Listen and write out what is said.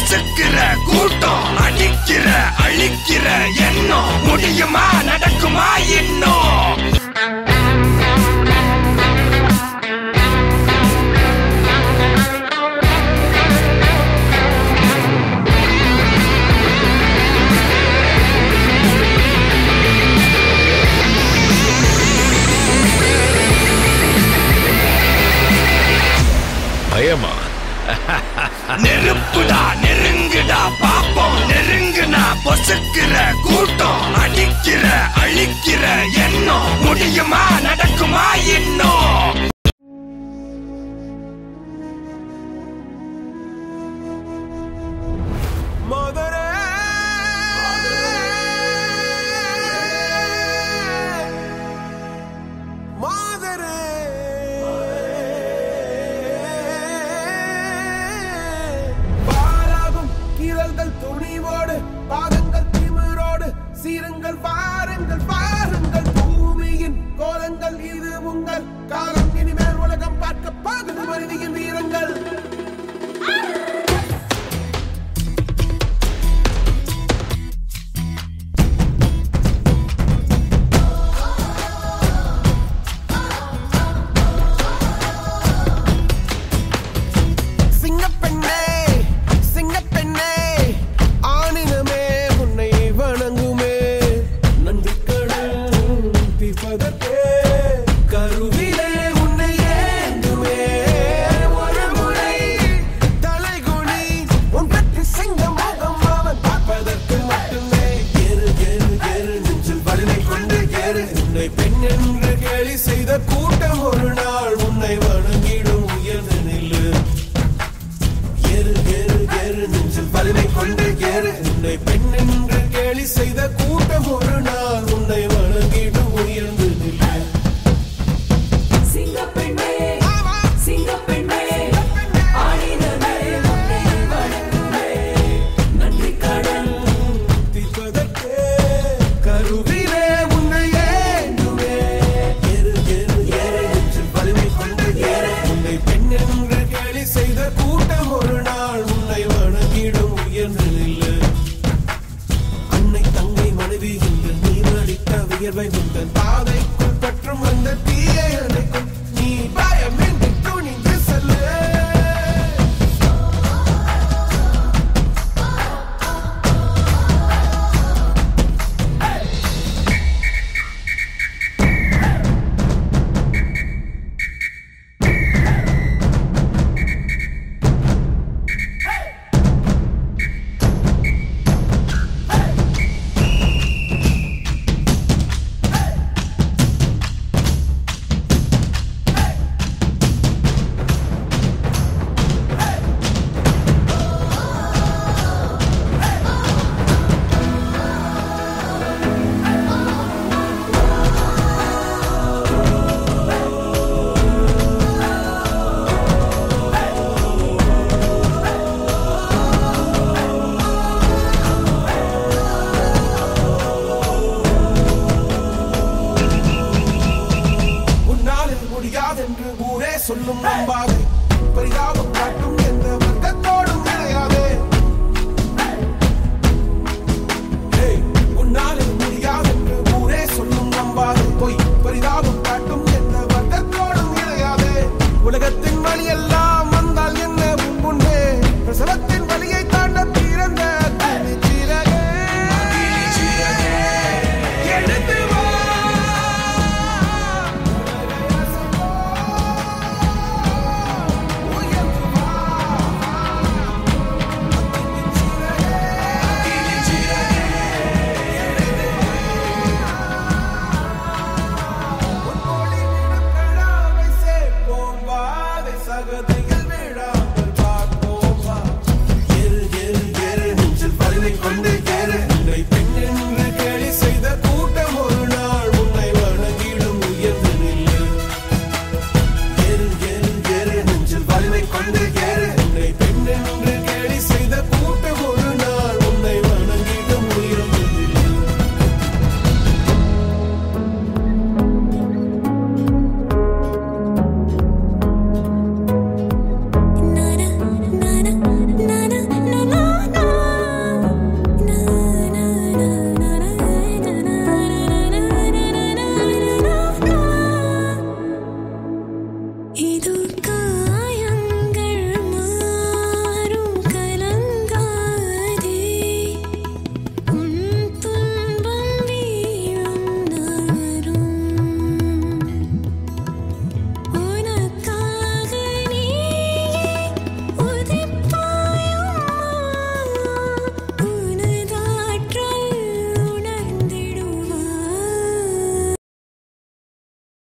பொசுக்கிற கூட்டம் அடிக்கிற அழிக்கிற எண்ணம் முடியுமா நடக்குமா இன்னும் பயமா நெருப்புடா நெருங்குடா பாப்போம் நெருங்குனா பொசுக்கிற கூட்டம் அடிக்கிற அழிக்கிற எண்ணம் முடியுமா நடக்குமா இன்னும் மதுரை மாதரே பாராகும் கீரல்கள் துணிவோடு பாதங்கள் திமிரோடு சீருங்கள் பாருங்கள் பாருங்கள் பூமியின் கோலங்கள் இது உங்கள் காலம் இனிமேல் உலகம் பார்க்க பாகுது மனிதியின் வீரங்கள் சிங்கப்பெண்ணே சிங்கப்பெண்ணே ஆணினமே உன்னை வணங்குமே நந்திக்கடல் தீபதற்கே கருவிலே உன்னை ஏந்துமே ஒரு முறை தலைகுனி உன் பற்றி சிங்க முகம் அவன் பார்ப்பதற்கு மட்டுமே ஏறு ஏறு ஏறு நெஞ்சில் வலிமை கொண்டு ஏறு உன்னை பெண் என்று கேலி செய்த கூட்டம் ஒரு நாள் உன்னை வணங்கிடும் உயர்ந்து நில்லு ஏறு ஏறு ஏறு நெஞ்சில் வலிமை கொண்டு ஏறு உன்னை பெண் என்று கேலி செய்த